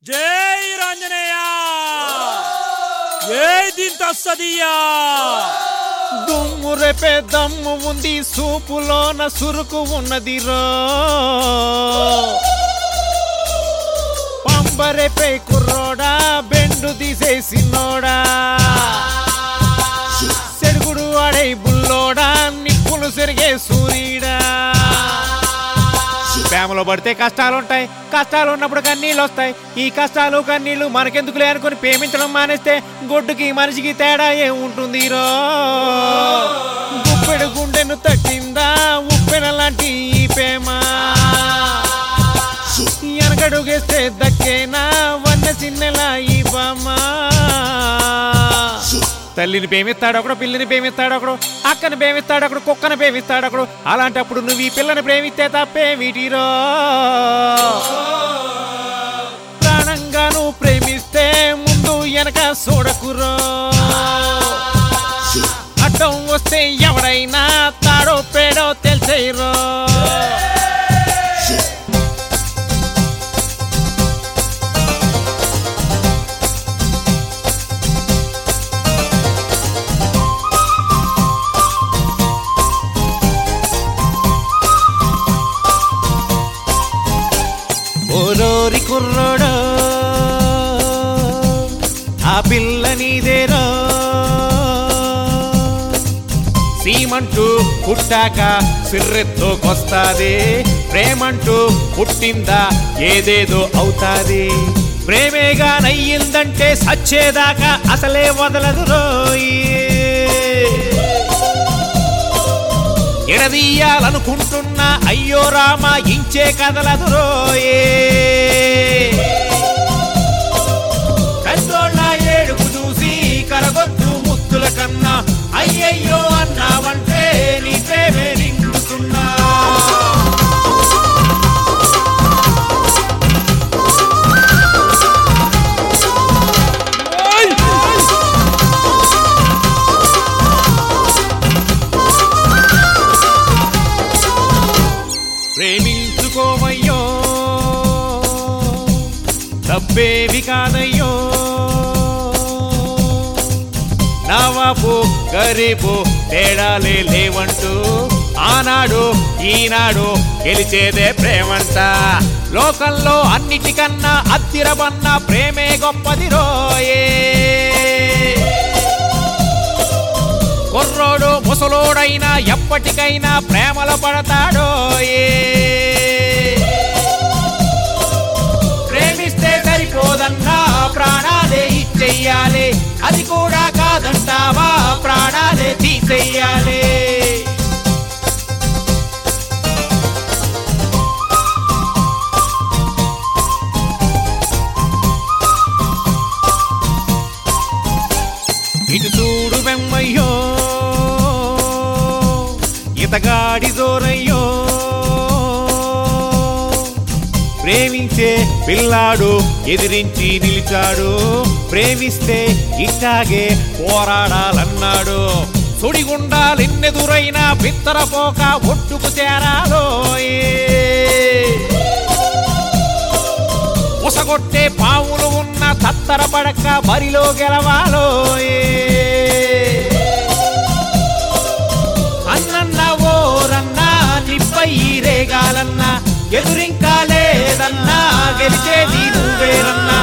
జై రాంజనేయ జై దింతస్తదియా దుమ్ము రేపే దమ్ము ఉంది సూపులోన సురుకు ఉన్నది రో పంబరేపే కుర్రోడా బెండు తీసేసినోడా సెరుగుడు అడై బుల్లోడా నిప్పులు సెరిగే సూర్యుడా ప్రేమలో పడితే కష్టాలు ఉంటాయి కష్టాలు ఉన్నప్పుడు కన్నీళ్ళు వస్తాయి ఈ కష్టాలు కన్నీళ్లు మనకెందుకులే అనుకుని ప్రేమించడం మానేస్తే గొడ్డుకి మనిషికి తేడా ఏముంటుంది రో గుప్పెడు గుండెను తట్టిందా ఉప్పెన లాంటి ఈ ప్రేమ వెనకడుగేస్తే దక్కేనా వన్న చిన్నెలా ఈ బామ్మ తల్లిని ప్రేమిస్తాడు ఒకడు పిల్లిని ప్రేమిస్తాడు ఒకడు అక్కని ప్రేమిస్తాడు ఒకడు కుక్కని ప్రేమిస్తాడు ఒకడు అలాంటప్పుడు నువ్వు ఈ పిల్లని ప్రేమిస్తే తప్పే వీటిరో ప్రాణంగా నువ్వు ప్రేమిస్తే ముందు వెనక చూడకురో అడ్డం వస్తే ఎవడైనా తాడో పేడో తెలిసేరో ఓరోరి కుర్రోడో ఆ పిల్ల నీదేరో సీమంటూ పుట్టాక సిర్రెత్తోకొస్తాది ప్రేమంటూ పుట్టిందా ఏదేదో అవుతాది ప్రేమేగా నయ్యిందంటే సచ్చేదాకా అసలే వదలదు రోయి ఎడదీయాలనుకుంటున్నా అయ్యో రామ ఇంచే కదలదు రోయే పెద్దోళ్ళ ఏడుపు చూసి కరగొద్దు ముత్తుల కన్నా అయ్యయ్యో అన్నావంటే నీ ప్రేమే నిండుతున్నా ప్రేమించుకోవయ్యో తప్పేవి కాదయ్యో నవాపు గరీబు తేడాలే లేవంటూ ఆనాడు ఈనాడు గెలిచేదే ప్రేమంట లోకంలో అన్నిటికన్నా అద్దిరబన్న ప్రేమే గొప్పది రోయే కుర్రోడు ముసలోడైనా ఎప్పటికైనా ప్రేమలో పడతాడో ఏ ప్రేమిస్తే సరిపోదన్నా ప్రాణాలే ఇచ్చెయ్యాలి అది కూడా కాదంటావా ప్రాణాలే తీసేయాలి ఇటు చూడు వెమ్మయ్యో ఇతగాడి జోరయ్యో ప్రేమించే పిల్లాడు ఎదిరించి నిలిచాడు ప్రేమిస్తే ఇట్టాగే పోరాడాలన్నాడు సుడిగుండాలెన్నెదురైనా బిత్తరపోక ఒట్టుకు చేరాలో ఉసగొట్టే పావులు ఉన్న తత్తర పడక బరిలో గెలవాలో అన్నన్న ఓరన్నా నిప్పై రేగాలన్నా ఎదురింకా లేదన్నా గెలిచేది నువ్వేరన్నా